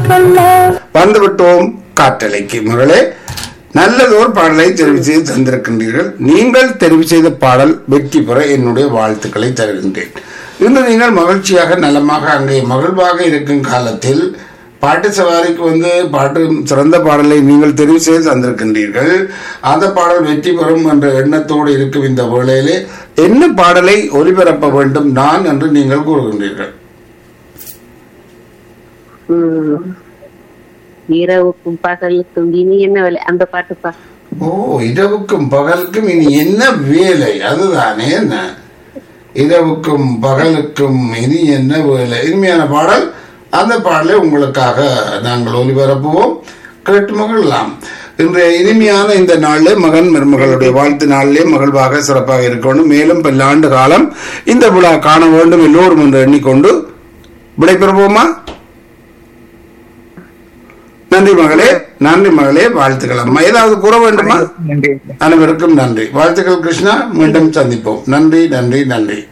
கொள்ள வந்துவிட்டோம் காற்றலைக்கு மகளே நல்லதோர் பாடலை தெரிவு செய்து தந்திருக்கின்றீர்கள் நீங்கள் தெரிவு செய்த பாடல் வெற்றி பெற என்னுடைய வாழ்த்துக்களை தருகின்றேன் இன்று நீங்கள் மகிழ்ச்சியாக நலமாக அங்கே மகிழ்வாக இருக்கும் காலத்தில் பாட்டு சவாரிக்கு வந்து பாட்டு சிறந்த பாடலை நீங்கள் தெரிவு செய்து தந்திருக்கின்றீர்கள் அந்த பாடல் வெற்றி பெறும் என்ற எண்ணத்தோடு இருக்கும் இந்த வேளையிலே என்ன பாடலை ஒலிபரப்ப வேண்டும் நான் என்று நீங்கள் கூறுகின்றீர்கள் ம். இரவுக்கும் பகலுக்கும் இனி என்ன வேலை அந்த பாட்டுப்பா ஓ இரவுக்கும் பகலுக்கும் இனி என்ன வேலை அதுதானே என்ன இரவுக்கும் பகலுக்கும் இனி என்ன வேலை இனிமையான பாடல் அந்த பாடலை உங்களுக்காக நாங்கள் ஒலிபரப்புவோம் கேட்டு மகிழலாம் இன்றைய இனிமையான இந்த நாளிலே மகன் மருமகளுடைய வாழ்த்து நாளிலே மகிழ்வாக சிறப்பாக இருக்க வேண்டும் மேலும் பல்லாண்டு காலம் இந்த விழா காண வேண்டும் எல்லோரும் என்று எண்ணிக்கொண்டு விடைபெறுவோமா நன்றி மகளே நன்றி மகளே வாழ்த்துக்கள் அம்மா ஏதாவது கூற வேண்டுமா நன்றி அனைவருக்கும் நன்றி வாழ்த்துக்கள் கிருஷ்ணா மீண்டும் சந்திப்போம் நன்றி நன்றி நன்றி